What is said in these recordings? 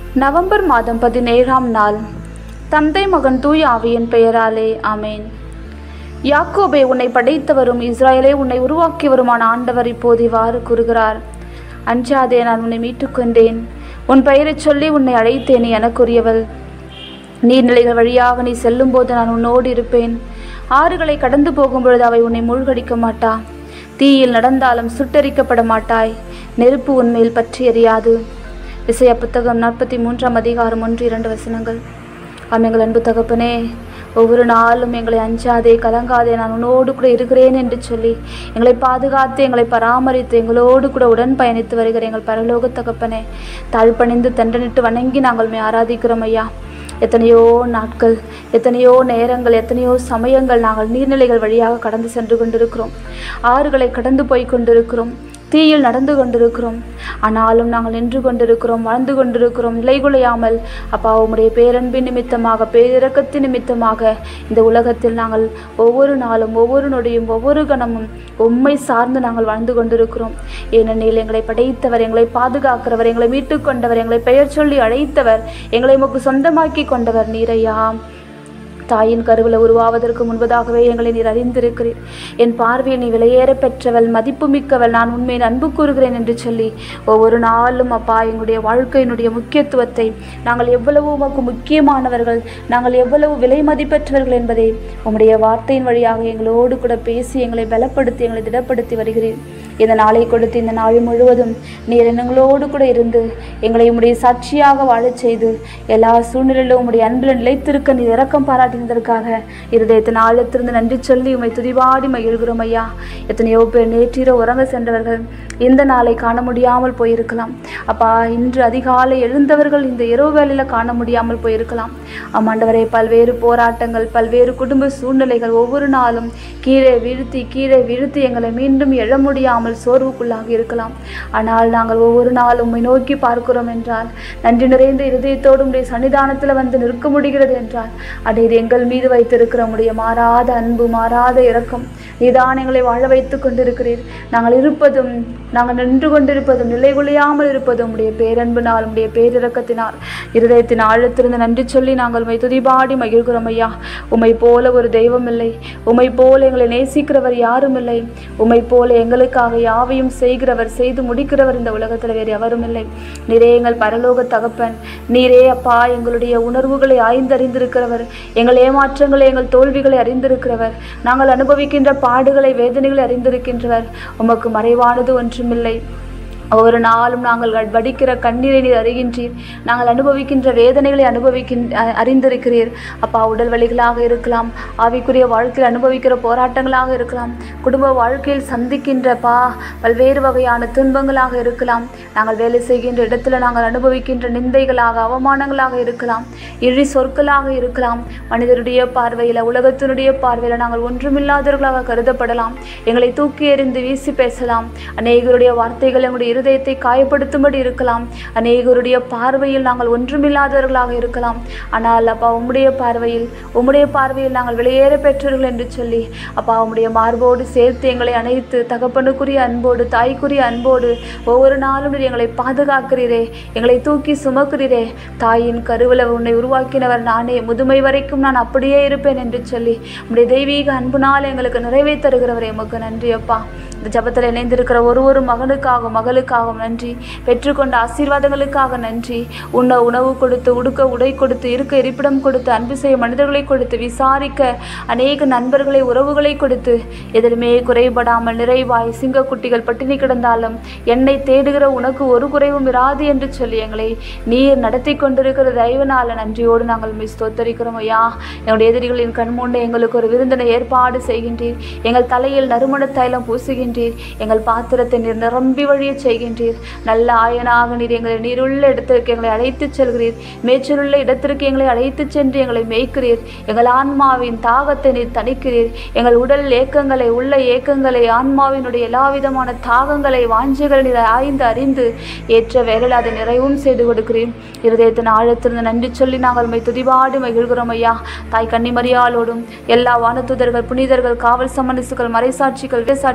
November மாதம் பதினேழாம் நாள் தந்தை மகன் தூய் ஆவியின் பெயராலே ஆமேன் யாக்கோபே உன்னை படைத்தவரும் இஸ்ராயலே உன்னை உருவாக்கியவருமான ஆண்டவர் இப்போது இவ்வாறு கூறுகிறார் அஞ்சாதே நான் உன்னை மீட்டுக்கொண்டேன் உன் பெயரைச் சொல்லி உன்னை அழைத்தேனே எனக்குரியவள் நீர்நிலைகள் வழியாக நீ செல்லும்போது நான் உன்னோடு இருப்பேன் ஆறுகளை கடந்து போகும்பொழுது அவை உன்னை மூழ்கடிக்க மாட்டா தீயில் நடந்தாலும் சுட்டரிக்கப்பட மாட்டாய் நெருப்பு உன்மேல் பற்றி எரியாது இசைய புத்தகம் நாற்பத்தி மூன்றாம் அதிகாரம் ஒன்று இரண்டு வசனங்கள் ஆம் எங்கள் அன்பு தகப்பனே ஒவ்வொரு நாளும் எங்களை அஞ்சாதே கலங்காதே நான் உன்னோடு கூட இருக்கிறேன் என்று சொல்லி எங்களை பாதுகாத்து எங்களை பராமரித்து எங்களோடு கூட உடன் பயணித்து வருகிற எங்கள் பரலோக தகப்பனே தாழ்பணிந்து தண்டனிட்டு வணங்கி நாங்கள் உம்மை ஆராதிக்கிறோம் ஐயா எத்தனையோ நாட்கள் எத்தனையோ நேரங்கள் எத்தனையோ சமயங்கள் நாங்கள் நீர்நிலைகள் வழியாக கடந்து சென்று கொண்டிருக்கிறோம் ஆறுகளை கடந்து போய் கொண்டிருக்கிறோம் தீயில் நடந்து கொண்டிருக்கிறோம் ஆனாலும் நாங்கள் நின்று கொண்டிருக்கிறோம் வாழ்ந்து கொண்டிருக்கிறோம் நிலைகுலையாமல் அப்பா உம்முடைய பேரன்பின் நிமித்தமாக பேரிரக்கத்தின் நிமித்தமாக இந்த உலகத்தில் நாங்கள் ஒவ்வொரு நாளும் ஒவ்வொரு நொடியும் ஒவ்வொரு கணமும் உம்மை சார்ந்து நாங்கள் வாழ்ந்து கொண்டிருக்கிறோம் ஏனெனில் எங்களை படைத்தவர் எங்களை பாதுகாக்கிறவர் எங்களை மீட்டுக் கொண்டவர் எங்களை பெயர் சொல்லி அழைத்தவர் எங்களை உமக்கு சொந்தமாக்கி கொண்டவர் நீரையா தாயின் கருவில் உருவாவதற்கு முன்பதாகவே எங்களை நீர் அறிந்திருக்கிறீர் என் பார்வையில் நீ விலையேற பெற்றவள் மதிப்புமிக்கவள் நான் உண்மையின் அன்பு கூறுகிறேன் என்று சொல்லி ஒவ்வொரு நாளும் அப்பா எங்களுடைய வாழ்க்கையினுடைய முக்கியத்துவத்தை நாங்கள் எவ்வளவு உமக்கு முக்கியமானவர்கள் நாங்கள் எவ்வளவு விலை மதிப்பெற்றவர்கள் என்பதை உம்முடைய வார்த்தையின் வழியாக எங்களோடு கூட பேசி எங்களை பலப்படுத்தி எங்களை திடப்படுத்தி வருகிறீர் இந்த நாளை கொடுத்து இந்த நாள் முழுவதும் நீர் எங்களோடு கூட இருந்து எங்களை உம்முடைய சாட்சியாக வாழச் செய்து எல்லா சூழ்நிலையிலும் உம்முடைய அன்பில் நிலைத்திருக்க நீர் இரக்கம் பாராட்டினதற்காக இருதயத்தின் ஆழத்திலிருந்து நன்றி சொல்லி உம்மை துதிபாடி மகிழ்கிறோம் ஐயா எத்தனையோ பேர் நேற்றிரோ உறங்க சென்றவர்கள் இந்த நாளை காண முடியாமல் போயிருக்கலாம் அப்பா இன்று அதிகாலை எழுந்தவர்கள் இந்த இரவு வேளையில் காண முடியாமல் போயிருக்கலாம் ஆமாண்டவரே பல்வேறு போராட்டங்கள் பல்வேறு குடும்ப சூழ்நிலைகள் ஒவ்வொரு நாளும் கீழே வீழ்த்தி கீழே வீழ்த்தி எங்களை மீண்டும் எழ முடியாமல் சோர்வுக்குள்ளாகி இருக்கலாம் ஆனால் நாங்கள் ஒவ்வொரு நாளும் உம்மை நோக்கி பார்க்கிறோம் என்றால் நன்றி நிறைந்த இருதயத்தோடு உடைய சன்னிதானத்தில் வந்து நிற்க முடிகிறது என்றால் அது இது எங்கள் மீது வைத்திருக்கிற உடைய மாறாத அன்பு மாறாத இரக்கம் நீதான் எங்களை வாழ வைத்துக் கொண்டிருக்கிறீர் நாங்கள் இருப்பதும் நாங்கள் நின்று கொண்டிருப்பதும் நிலை குலையாமல் இருப்பதும் உடைய பேரன்பினால் உடைய பேரிரக்கத்தினால் இருதயத்தின் ஆழத்திலிருந்து நன்றி சொல்லி நாங்கள் உம்மை துதிபாடி மகிழ்கிறோம் ஐயா உம்மை போல ஒரு தெய்வம் இல்லை உம்மை போல எங்களை நேசிக்கிறவர் யாரும் இல்லை உம்மை போல எங்களுக்காக யாவையும் செய்கிறவர் செய்து முடிக்கிறவர் இந்த உலகத்தில் வேறு எவரும் இல்லை நீரே எங்கள் பரலோக தகப்பன் நீரே அப்பா எங்களுடைய உணர்வுகளை ஆய்ந்தறிந்திருக்கிறவர் எங்கள் ஏமாற்றங்களை எங்கள் தோல்விகளை அறிந்திருக்கிறவர் நாங்கள் அனுபவிக்கின்ற பாடுகளை வேதனைகளை அறிந்திருக்கின்றவர் உமக்கு மறைவானது ஒன்றுமில்லை ஒவ்வொரு நாளும் நாங்கள் வடிக்கிற கண்ணீரை நீர் அறிகின்றீர் நாங்கள் அனுபவிக்கின்ற வேதனைகளை அனுபவிக்கின் அ- அறிந்திருக்கிறீர் அப்பா உடல் வலிகளாக இருக்கலாம் ஆவிக்குரிய வாழ்க்கையில் அனுபவிக்கிற போராட்டங்களாக இருக்கலாம் குடும்ப வாழ்க்கையில் சந்திக்கின்ற பா பல்வேறு வகையான துன்பங்களாக இருக்கலாம் நாங்கள் வேலை செய்கின்ற இடத்துல நாங்கள் அனுபவிக்கின்ற நிந்தைகளாக அவமானங்களாக இருக்கலாம் இழி சொற்களாக இருக்கலாம் மனிதருடைய பார்வையில் உலகத்தினுடைய பார்வையில் நாங்கள் ஒன்றுமில்லாதவர்களாக கருதப்படலாம் எங்களை தூக்கி எறிந்து வீசி பேசலாம் அநேகருடைய வார்த்தைகள் எங்களுடைய இருதயத்தை காயப்படுத்தும்படி இருக்கலாம் அநேகருடைய பார்வையில் நாங்கள் ஒன்றுமில்லாதவர்களாக இருக்கலாம் ஆனால் அப்பா உம்முடைய பார்வையில் உம்முடைய பார்வையில் நாங்கள் வெளியேற பெற்றவர்கள் என்று சொல்லி அப்பா உம்முடைய மார்போடு சேர்த்து எங்களை அணைத்து தகப்பனுக்குரிய அன்போடு தாய்க்குரிய அன்போடு ஒவ்வொரு நாளும் நீர் எங்களை பாதுகாக்கிறீரே எங்களை தூக்கி சுமக்கிறீரே தாயின் கருவில் உன்னை உருவாக்கினவர் நானே முதுமை வரைக்கும் நான் அப்படியே இருப்பேன் என்று சொல்லி உம்முடைய தெய்வீக அன்புனால் எங்களுக்கு நிறைவே தருகிறவரே உமக்கு நன்றி அப்பா இந்த ஜபத்தில் இணைந்திருக்கிற ஒரு ஒரு மகனுக்காகவும் மகளுக்காகவும் நன்றி பெற்றுக்கொண்ட ஆசீர்வாதங்களுக்காக நன்றி உண்ண உணவு கொடுத்து உடுக்க உடை கொடுத்து இருக்க இருப்பிடம் கொடுத்து அன்பு செய்ய மனிதர்களை கொடுத்து விசாரிக்க அநேக நண்பர்களை உறவுகளை கொடுத்து எதிலுமே குறைபடாமல் நிறைவாய் சிங்கக்குட்டிகள் பட்டினி கிடந்தாலும் என்னை தேடுகிற உனக்கு ஒரு குறைவும் இராது என்று சொல்லி எங்களை நீர் நடத்தி கொண்டிருக்கிற தயவனால நன்றியோடு நாங்கள் மிஸ் ஸ்தோத்தரிக்கிறோம் ஐயா எங்களுடைய எதிரிகளின் கண்முன்னே எங்களுக்கு ஒரு விருந்தினை ஏற்பாடு செய்கின்றீர் எங்கள் தலையில் நறுமண தைலம் பூசுகின்றீர் எங்கள் பாத்திரத்தை நீர் நிரம்பி வழிய செய்கின்றீர் நல்ல ஆயனாக நீர் எங்களை நீருள்ள இடத்திற்கு எங்களை அழைத்துச் செல்கிறீர் மேய்ச்சலுள்ள இடத்திற்கு எங்களை அழைத்துச் சென்று எங்களை மேய்க்கிறீர் எங்கள் ஆன்மாவின் தாகத்தை நீர் தணிக்கிறீர் எங்கள் உடல் ஏக்கங்களை உள்ள ஏக்கங்களை ஆன்மாவினுடைய எல்லா விதமான தாகங்களை வாஞ்சைகளை நீர் ஆய்ந்து அறிந்து ஏற்ற வேலையில் அதை நிறைவும் செய்து கொடுக்கிறீர் இருதயத்தின் ஆழத்திலிருந்து நன்றி சொல்லி நாங்கள் உம்மை துதிபாடி மகிழ்கிறோம் ஐயா தாய் கன்னிமரியாளோடும் எல்லா வானத்துதர்கள் புனிதர்கள் காவல் சமணிசுகள் மறைசாட்சிகள் வேசாட்சிகள்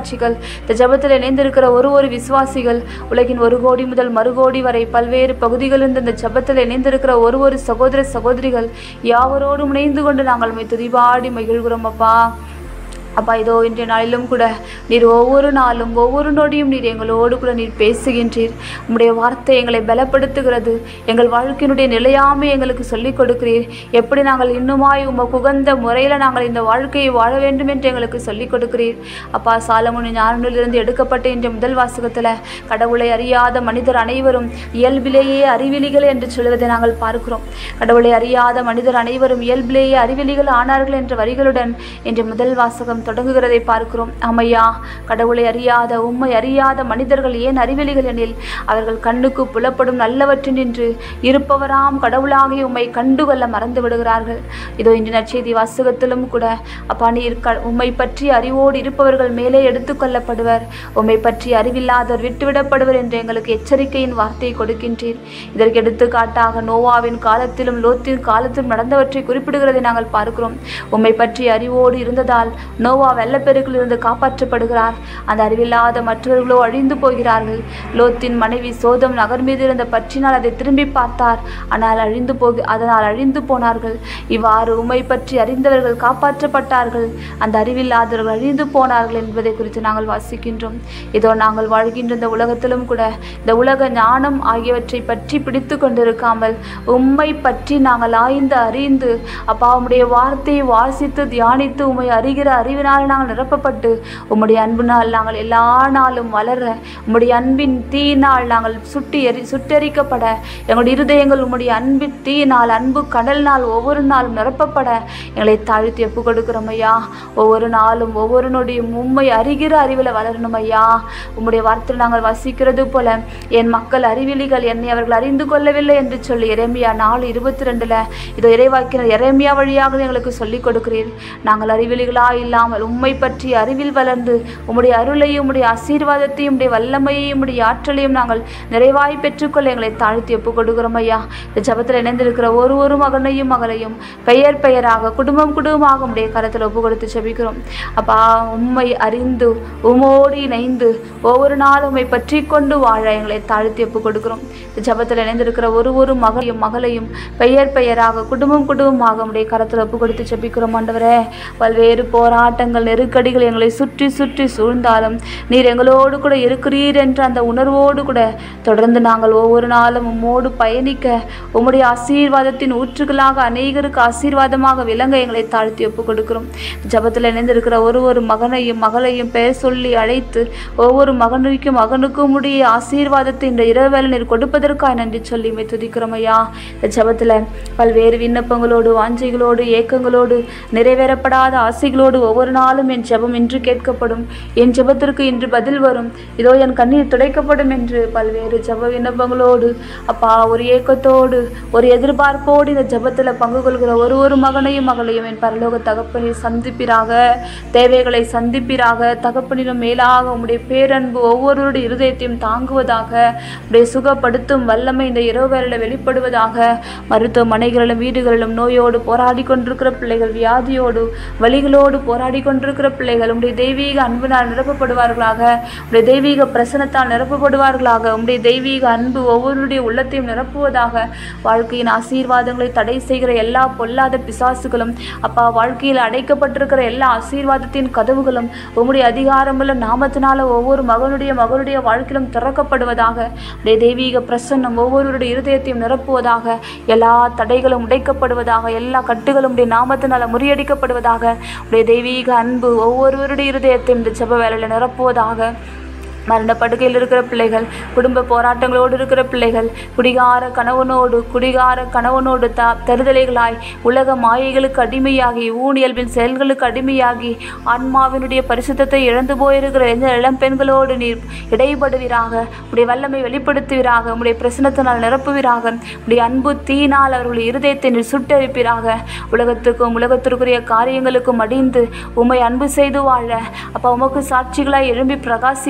இந்த ஜெபத்தில் இணைந்திருக்கிற ஒரு ஒரு விசுவாசிகள் உலகின் ஒரு கோடி முதல் மறுகோடி வரை பல்வேறு பகுதிகளிலிருந்து இந்த ஜெபத்தில் இணைந்திருக்கிற ஒரு ஒரு சகோதர சகோதரிகள் யாவரோடும் இணைந்து கொண்டு நாங்கள் உம்மை துதிபாடி மகிழ்கிறோம் அப்பா அப்பா இதோ இன்றைய நாளிலும் கூட நீர் ஒவ்வொரு நாளும் ஒவ்வொரு நொடியும் நீர் எங்களோடு கூட நீர் பேசுகின்றீர் உம்முடைய வார்த்தை எங்களை பலப்படுத்துகிறது எங்கள் வாழ்க்கையினுடைய நிலையாமை எங்களுக்கு சொல்லிக் கொடுக்கிறீர் எப்படி நாங்கள் இன்னுமாய் உம குகந்த முறையில் நாங்கள் இந்த வாழ்க்கையை வாழ வேண்டும் என்று எங்களுக்கு சொல்லிக் கொடுக்கிறீர் அப்பா சாலமுனி ஞானிலிருந்து எடுக்கப்பட்ட இன்றைய முதல் வாசகத்தில் கடவுளை அறியாத மனிதர் அனைவரும் இயல்பிலேயே அறிவிலிகள் என்று சொல்வதை நாங்கள் பார்க்கிறோம் கடவுளை அறியாத மனிதர் அனைவரும் இயல்பிலேயே அறிவிலிகள் ஆனார்கள் என்ற வரிகளுடன் இன்று முதல் வாசகம் தொடங்குகிறதை பார்க்கிறோம் ஆமையா கடவுளை அறியாத உம்மை அறியாத மனிதர்கள் ஏன் அறிவெளிகள் எனில் அவர்கள் கண்ணுக்கு புலப்படும் நல்லவற்றினின்று இருப்பவராம் கடவுளாகிய உம்மை கண்டுகொள்ள மறந்து விடுகிறார்கள் இதோ இன்று நற்செய்தி வாசகத்திலும் கூட அப்பா நீர் க உம்மை பற்றி அறிவோடு இருப்பவர்கள் மேலே எடுத்துக்கொள்ளப்படுவர் உம்மை பற்றி அறிவில்லாதவர் விட்டுவிடப்படுவர் என்று எங்களுக்கு எச்சரிக்கையின் வார்த்தையை கொடுக்கின்றீர் இதற்கு எடுத்துக்காட்டாக நோவாவின் காலத்திலும் லோத்தின் காலத்திலும் நடந்தவற்றை குறிப்பிடுகிறதை நாங்கள் பார்க்கிறோம் உம்மை பற்றி அறிவோடு இருந்ததால் நோவா வெள்ளப்பெருக்கில் இருந்து காப்பாற்றப்படுகிறார் அந்த அறிவில்லாத மற்றவர்களோ அழிந்து போகிறார்கள் லோத்தின் மனைவி சோதம் நகர் மீது இருந்த பற்றினால் அதை திரும்பி பார்த்தார் ஆனால் அழிந்து போக அதனால் அழிந்து போனார்கள் இவ்வாறு உம்மை பற்றி அறிந்தவர்கள் காப்பாற்றப்பட்டார்கள் அந்த அறிவில்லாதவர்கள் அழிந்து போனார்கள் என்பதை குறித்து நாங்கள் வாசிக்கின்றோம் இதோ நாங்கள் வாழ்கின்ற இந்த உலகத்திலும் கூட இந்த உலக ஞானம் ஆகியவற்றை பற்றி பிடித்து கொண்டிருக்காமல் உம்மை பற்றி நாங்கள் ஆய்ந்து அறிந்து அப்பா உம்முடைய வார்த்தையை வாசித்து தியானித்து உம்மை அறிகிற அறிவினால் நாங்கள் நிரப்பப்பட்டு உம்முடைய அன்பினால் நாங்கள் எல்லா நாளும் வளர உம்முடைய அன்பின் தீயினால் நாங்கள் சுட்டி எரி சுட்டெரிக்கப்பட எங்களுடைய இருதயங்கள் உம்முடைய அன்பின் தீயினால் அன்பு கடல்னால் ஒவ்வொரு நாளும் நிரப்பப்பட எங்களை தாழ்த்தி ஒப்பு கொடுக்கிறோம் ஐயா ஒவ்வொரு நாளும் ஒவ்வொரு நொடியும் உம்மை அறிகிற அறிவில் வளரணும் ஐயா உம்முடைய வார்த்தையில் நாங்கள் வசிக்கிறது போல என் மக்கள் அறிவிலிகள் என்னை அவர்கள் அறிந்து கொள்ளவில்லை என்று சொல்லி எரேமியா நாலு இருபத்தி ரெண்டுல இதோ இறைவாக்கினர் எரேமியா வழியாக எங்களுக்கு சொல்லிக் கொடுக்கிறீர் நாங்கள் அறிவிலிகளா இல்லாமல் உம்மை பற்றி அறிவில் வளர்ந்து உம்முடைய அருளையும் உம்முடைய ஆசீர்வாதத்தையும் உம்முடைய வல்லமையையும் உம்முடைய ஆற்றலையும் நாங்கள் நிறைவாய் பெற்றுக்கொள்ள எங்களை தாழ்த்தி ஒப்பு கொடுக்கிறோம் ஐயா இந்த ஜபத்தில் இணைந்திருக்கிற ஒரு ஒரு மகனையும் மகளையும் பெயர் பெயராக குடும்பம் குடும்பமாக உம்முடைய கரத்தில் ஒப்பு கொடுத்து ஜெபிக்கிறோம் அப்பா உம்மை அறிந்து உமோடு இணைந்து ஒவ்வொரு நாளும் உம்மை பற்றி கொண்டு வாழ எங்களை தாழ்த்தி ஒப்பு கொடுக்கிறோம் இந்த ஜபத்தில் இணைந்திருக்கிற ஒரு ஒரு மகளையும் மகளையும் பெயர் பெயராக குடும்பம் குடும்பமாக உம்முடைய கரத்தில் ஒப்பு கொடுத்து ஜெபிக்கிறோம் ஆண்டவரே பல்வேறு போராட்டங்கள் நெருக்கடிகள் எங்களை சுற்றி சுற்றி சூழ்ந்தாலும் நீர் எங்களோடு கூட இருக்கிறீர் என்ற அந்த உணர்வோடு கூட தொடர்ந்து நாங்கள் ஒவ்வொரு நாளும் உம்மோடு பயணிக்க உம்முடைய ஆசீர்வாதத்தின் ஊற்றுகளாக அநேகருக்கு ஆசீர்வாதமாக விளங்க எங்களை தாழ்த்தி ஒப்பு கொடுக்கிறோம் ஜபத்தில் இணைந்திருக்கிற ஒரு ஒரு மகனையும் மகளையும் பெயர் சொல்லி அழைத்து ஒவ்வொரு மகனுக்கும் மகனுக்கும் உடைய ஆசீர்வாதத்தை இந்த இரவேளை நீர் கொடுப்பதற்காக நன்றி சொல்லி மை துதிக்கிறோம் ஐயா இந்த ஜபத்தில் பல்வேறு விண்ணப்பங்களோடு வாஞ்சைகளோடு ஏக்கங்களோடு நிறைவேறப்படாத ஆசைகளோடு ஒவ்வொரு நாளும் என் ஜெபம் இன்று கேட்கப்படும் என் ஜெபத்திற்கு இன்று பதில் வரும் இதோ என் கண்ணீர் துடைக்கப்படும் என்று பல்வேறு ஜெப விண்ணப்பங்களோடு அப்பா ஒரு ஏக்கத்தோடு ஒரு எதிர்பார்ப்போடு இந்த ஜெபத்தில் பங்கு கொள்கிற ஒரு ஒரு மகனையும் மகளையும் என் பரலோக தகப்பனை சந்திப்பிறாக தேவைகளை சந்திப்பிறாக தகப்பனிலும் மேலாக உம்முடைய பேரன்பு ஒவ்வொருவருடைய இருதயத்தையும் தாங்குவதாக உடைய சுகப்படுத்தும் வல்லமை இந்த இரவு வேளையில வெளிப்படுவதாக மருத்துவமனைகளிலும் வீடுகளிலும் நோயோடு போராடி கொண்டிருக்கிற பிள்ளைகள் வியாதியோடு வலிகளோடு போராடி கொண்டிருக்கிற பிள்ளைகள் உடைய தெய்வீக அன்பினால் நிரப்பப்படுவார்களாக உடைய தெய்வீக பிரசனத்தால் நிரப்பப்படுவார்களாக உடைய தெய்வீக அன்பு ஒவ்வொருடைய உள்ளத்தையும் நிரப்புவதாக வாழ்க்கையின் ஆசீர்வாதங்களை தடை செய்கிற எல்லா பொல்லாத பிசாசுகளும் அப்பா வாழ்க்கையில் அடைக்கப்பட்டிருக்கிற எல்லா ஆசீர்வாதத்தின் கதவுகளும் உம்முடைய அதிகாரமுள்ள நாமத்தினால ஒவ்வொரு மகனுடைய மகளுடைய வாழ்க்கையிலும் திறக்கப்படுவதாக உடைய தெய்வீக பிரசன்னம் ஒவ்வொருவருடைய இருதயத்தையும் நிரப்புவதாக எல்லா தடைகளும் உடைக்கப்படுவதாக எல்லா கட்டுகளும் உடைய நாமத்தினால முறியடிக்கப்படுவதாக உடைய தெய்வீக அன்பு ஒவ்வொருவருடைய இருதயத்தையும் இந்த ஜெப வேலையில் நிரப்புவதாக மரண படுக்கையில் இருக்கிற பிள்ளைகள் குடும்ப போராட்டங்களோடு இருக்கிற பிள்ளைகள் குடிகார கணவனோடு குடிகார கணவனோடு த தருதலைகளாய் உலக மாயைகளுக்கு அடிமையாகி ஊனியல்பின் செயல்களுக்கு அடிமையாகி ஆன்மாவினுடைய பரிசுத்தத்தை இழந்து போயிருக்கிற எந்த இளம் பெண்களோடு நீர் இடைப்படுவீராக உடைய வல்லமை வெளிப்படுத்துவீராக உடைய பிரசனத்தினால் நிரப்புவீராக உடைய அன்பு தீனால் அவர்களுடைய இருதயத்தை நீர் சுட்டெரிப்பீராக உலகத்துக்கும் உலகத்திற்குரிய காரியங்களுக்கும் அடிந்து உம்மை அன்பு செய்து வாழ அப்பா உமக்கு சாட்சிகளாய் எழும்பி பிரகாசிக்க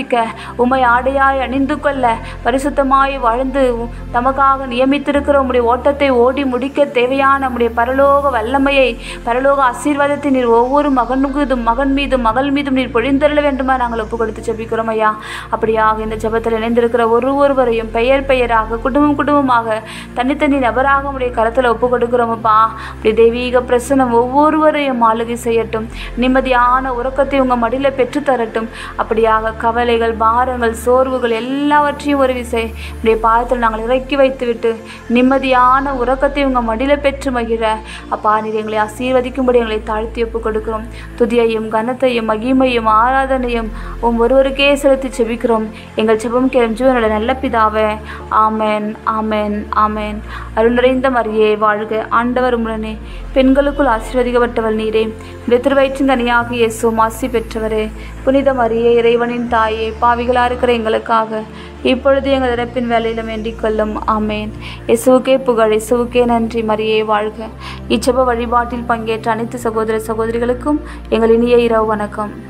உம்மை ஆடையாய் அணிந்து கொள்ள பரிசுத்தமாய் வாழ்ந்து தமக்காக நியமித்திருக்கிற உம்முடைய ஓட்டத்தை ஓடி முடிக்க தேவையான நம்முடைய பரலோக வல்லமையை பரலோக ஆசீர்வாதத்தை நீர் ஒவ்வொரு மகன் மீதும் மகன் மீதும் மகள் மீதும் நீர் பொழிந்தருள வேண்டுமா நாங்கள் ஒப்பு கொடுத்து ஜெபிக்கிறோம் ஐயா அப்படியாக இந்த ஜெபத்தில் இணைந்திருக்கிற ஒரு ஒருவரையும் பெயர் பெயராக குடும்பம் குடும்பமாக தனித்தனி நபராக உடைய கரத்தில் ஒப்பு கொடுக்கிறோமப்பா அப்படி தெய்வீக பிரசனம் ஒவ்வொருவரையும் ஆளுகை செய்யட்டும் நிம்மதியான உறக்கத்தை உங்கள் மடியில் பெற்று தரட்டும் அப்படியாக கவலைகள் பாரங்கள் சோர்வுகள் எல்லாவற்றையும் ஒரு விசை உடைய பாதத்தில் நாங்கள் இறக்கி வைத்துவிட்டு நிம்மதியான உறக்கத்தை உங்கள் மடியில் பெற்று மகிழ அப்பா நீர் எங்களை ஆசீர்வதிக்கும்படி எங்களை தாழ்த்தி ஒப்பு கொடுக்கிறோம் துதியையும் கனத்தையும் மகிமையும் ஆராதனையும் உம் ஒருவருக்கே செலுத்தி செபிக்கிறோம் எங்கள் செபம் கேளும் ஜீவனோட நல்ல பிதாவே ஆமென் ஆமென் ஆமென் அருள் நிறைந்த மரியே வாழ்க ஆண்டவர் உடனே பெண்களுக்குள் ஆசீர்வதிக்கப்பட்டவள் நீரே இந்த திருவயிற்றின் கனியாக இயேசுவும் ஆசி பெற்றவரே புனித மரியே இறைவனின் தாயே பாவிகளா இருக்கிற எங்களுக்காக இப்பொழுது எங்கள் இறப்பின் வேலையிலும் வேண்டிக் கொள்ளும் ஆமேன் இயேசுவுக்கே புகழ் இயேசுவுக்கே நன்றி மரியே வாழ்க இச்செப வழிபாட்டில் பங்கேற்ற அனைத்து சகோதர சகோதரிகளுக்கும் எங்கள் இனிய இரவு வணக்கம்